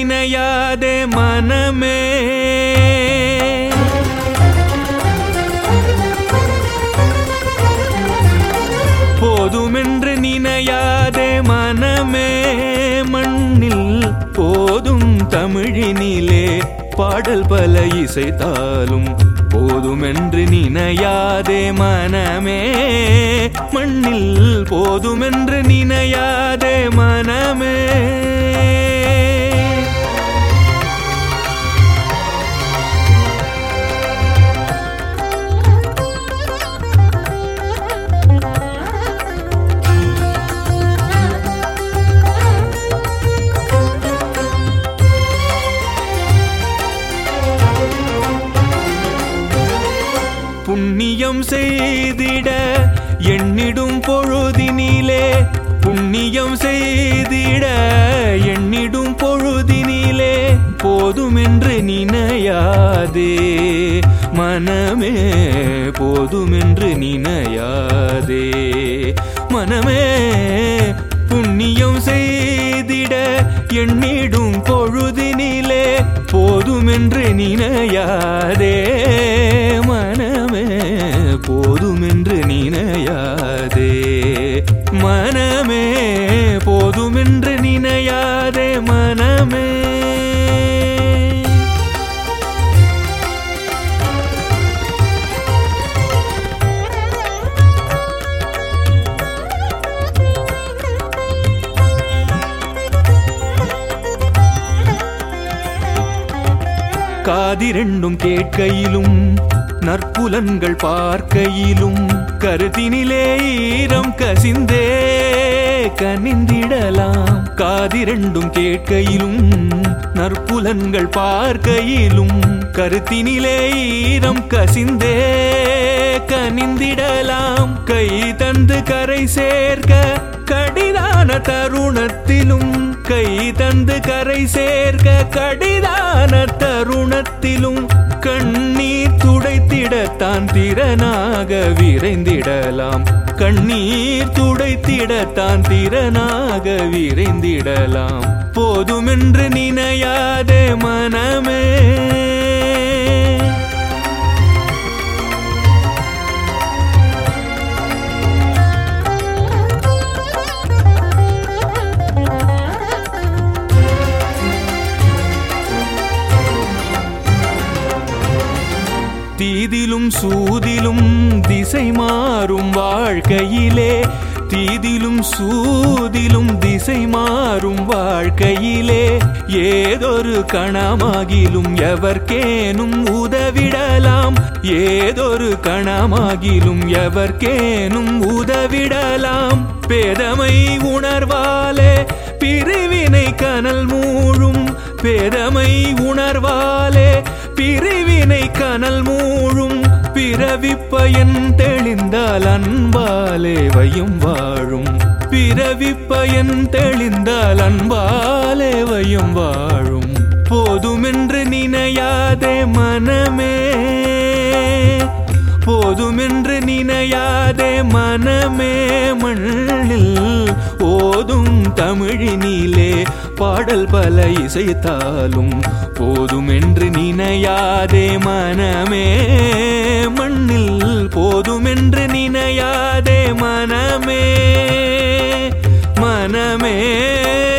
நினையாதே மனமே போதுமென்று நினையாதே மனமே மண்ணில் போதும் தமிழினிலே பாடல் பல இசைத்தாலும் போதுமென்று நினையாதே மனமே மண்ணில் போதுமென்று நினையாதே மனமே புண்ணியம் செய்திட எண்ணிடும் பொழுதினிலே புண்ணியம் செய்திட எண்ணிடும் பொழுதினிலே போதுமென்று நினையாதே மனமே போதுமென்று நினையாதே மனமே புண்ணியம் செய்திட எண்ணிடும் பொழுதினிலே போதுமென்று நினையாதே மனமே போதுமென்று நினையாதே மனமே போதுமென்று நினையாதே மனமே காதிரெண்டும் கேட்கையிலும் நற்புலன்கள் பார்க்கையிலும் கருத்தினிலே ஈரம் கசிந்தே கனிந்திடலாம் காதிரெண்டும் கேட்கையிலும் நற்புலன்கள் பார்க்கையிலும் கருத்தினிலே ஈரம் கசிந்தே கனிந்திடலாம் கை தந்து கரை சேர்க்க கடிதான தருணத்திலும் கை தந்து கரை சேர்க்க கடிதான தருணத்திலும் கண்ணீர் துடைத்திடத்தான் திறனாக விரைந்திடலாம் கண்ணீர் துடைத்திடத்தான் திறனாக விரைந்திடலாம் போதுமென்று நினையாதே மனமே தீதிலும் சூதிலும் திசை மாறும் வாழ்க்கையிலே தீதிலும் சூதிலும் திசை மாறும் வாழ்க்கையிலே ஏதொரு கணமாகிலும் எவர்க்கேனும் உதவிடலாம் ஏதொரு கணமாகிலும் எவர்க்கேனும் உதவிடலாம் பேதமை உணர்வாலே பிரிவினை கனல் மூழும் பேதமை உணர்வாலே பிரிவினை கனல் மூழும் பிறவி பயன் தெளிந்தால் அன்பாலே வையும் வாழும் பிறவி பயன் தெளிந்தால் அன்பாலே வையும் வாழும் போதுமென்று நினையாதே மனமே போதுமென்று நினையாதே மனமே மண்ணில் ஓதும் தமிழினிலே பாடல் பல இசைத்தாலும் போதுமென்று நினையாதே மனமே மண்ணில் போதுமென்று நினையாதே மனமே மனமே